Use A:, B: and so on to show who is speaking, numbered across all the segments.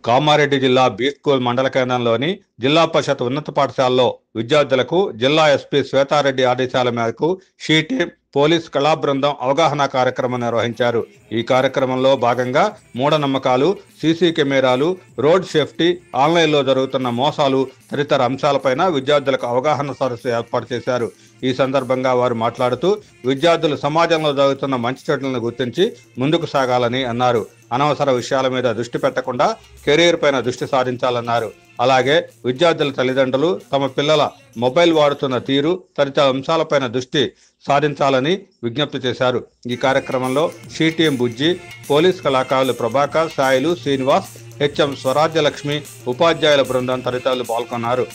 A: కామారెడ్డి జిల్లా be school మండల కేంద్రంలోని జిల్లా పరిషత్ ఉన్నత పాఠశాలలో విద్యార్థులకు జిల్లా ఎస్పీ శ్వేతారెడ్డి ఆదేశాల మేరకు షీ టీం పోలీస్ కళా బృందం అవగాహన కార్యక్రమం నిర్వహించారు ఈ కార్యక్రమంలో భాగంగా మూఢనమ్మకాలు సీసీ కెమెరాలు రోడ్ సేఫ్టీ ఆన్లైన్లో జరుగుతున్న మోసాలు తదితర అంశాలపైన విద్యార్థులకు అవగాహన సదస్సు ఏర్పాటు చేశారు ఈ సందర్భంగా వారు మాట్లాడుతూ విద్యార్థులు సమాజంలో జరుగుతున్న మంచి చెడులను గుర్తించి ముందుకు సాగాలని అన్నారు అనవసర విషయాల మీద దృష్టి పెట్టకుండా కెరీర్ పైన దృష్టి సారించాలన్నారు అలాగే విద్యార్థుల తల్లిదండ్రులు తమ పిల్లల మొబైల్ వాడుతున్న తీరు తదితర అంశాలపైన దృష్టి సాధించాలని విజ్ఞప్తి చేశారు ఈ కార్యక్రమంలో సిటిఎం బుజ్జి పోలీస్ కళాకారులు ప్రభాకర్ సాయిలు శ్రీనివాస్ హెచ్ఎం స్వరాజ్యలక్ష్మి ఉపాధ్యాయుల బృందం తదితరులు పాల్గొన్నారు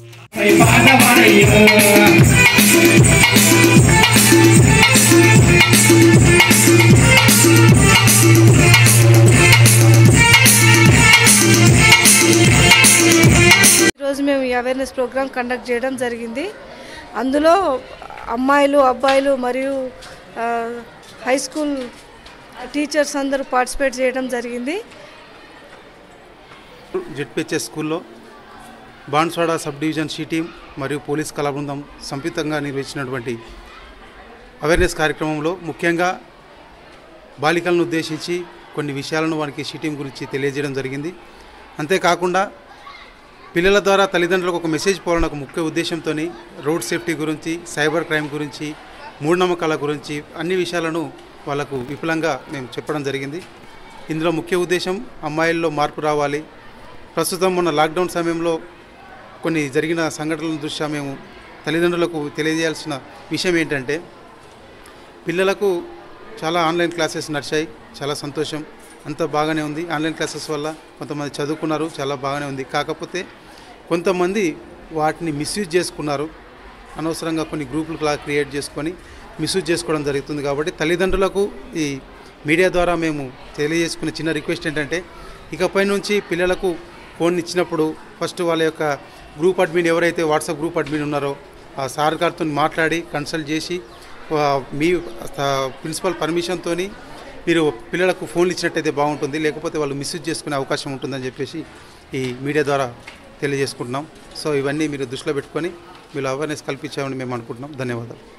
B: ఈరోజు మేము ఈ అవేర్నెస్ ప్రోగ్రామ్ కండక్ట్ చేయడం జరిగింది అందులో అమ్మాయిలు అబ్బాయిలు మరియు ఆ, హై స్కూల్ టీచర్స్ అందరూ పార్టిసిపేట్ చేయడం జరిగింది
C: జెడ్పిహెచ్ఎస్ స్కూల్లో Banswada sub division she team మరియు పోలీస్ కళా బృందం సంయుక్తంగా నిర్వహించినటువంటి అవేర్నెస్ కార్యక్రమంలో ముఖ్యంగా బాలికలను ఉద్దేశించి కొన్ని విషయాలను వారికి షీ టీం గురించి తెలియజేయడం జరిగింది అంతేకాకుండా పిల్లల ద్వారా తల్లిదండ్రులకు ఒక మెసేజ్ పోవాలని ఒక ముఖ్య ఉద్దేశంతో రోడ్ సేఫ్టీ గురించి సైబర్ క్రైమ్ గురించి మూఢనమ్మకాల గురించి అన్ని విషయాలను వాళ్ళకు విపులంగా మేము చెప్పడం జరిగింది ఇందులో ముఖ్య ఉద్దేశం అమ్మాయిల్లో మార్పు రావాలి ప్రస్తుతం మొన్న లాక్డౌన్ సమయంలో కొన్ని జరిగిన సంఘటనల దృష్ట్యా మేము తల్లిదండ్రులకు తెలియజేయాల్సిన విషయం ఏంటంటే పిల్లలకు చాలా ఆన్లైన్ క్లాసెస్ నడిచాయి చాలా సంతోషం అంత బాగానే ఉంది ఆన్లైన్ క్లాసెస్ వల్ల కొంతమంది చదువుకున్నారు చాలా బాగానే ఉంది కాకపోతే కొంతమంది వాటిని మిస్యూజ్ చేసుకున్నారు అనవసరంగా కొన్ని గ్రూపులు క్లా క్రియేట్ చేసుకొని మిస్యూజ్ చేసుకోవడం జరుగుతుంది కాబట్టి తల్లిదండ్రులకు ఈ మీడియా ద్వారా మేము తెలియజేసుకునే చిన్న రిక్వెస్ట్ ఏంటంటే ఇకపై నుంచి పిల్లలకు ఫోన్ ఇచ్చినప్పుడు ఫస్ట్ వాళ్ళ యొక్క గ్రూప్ అడ్మిన్ ఎవరైతే వాట్సాప్ గ్రూప్ అడ్మిన్ ఉన్నారో ఆ సార్ గారితో మాట్లాడి కన్సల్ట్ చేసి ఆ, మీ ప్రిన్సిపల్ పర్మిషన్తో మీరు పిల్లలకు ఫోన్లు ఇచ్చినట్టయితే బాగుంటుంది లేకపోతే వాళ్ళు మిస్యూజ్ చేసుకునే అవకాశం ఉంటుందని చెప్పేసి ఈ మీడియా ద్వారా తెలియజేసుకుంటున్నాం సో ఇవన్నీ మీరు దృష్టిలో పెట్టుకొని మీరు అవేర్నెస్ కల్పించామని మేము అనుకుంటున్నాం ధన్యవాదాలు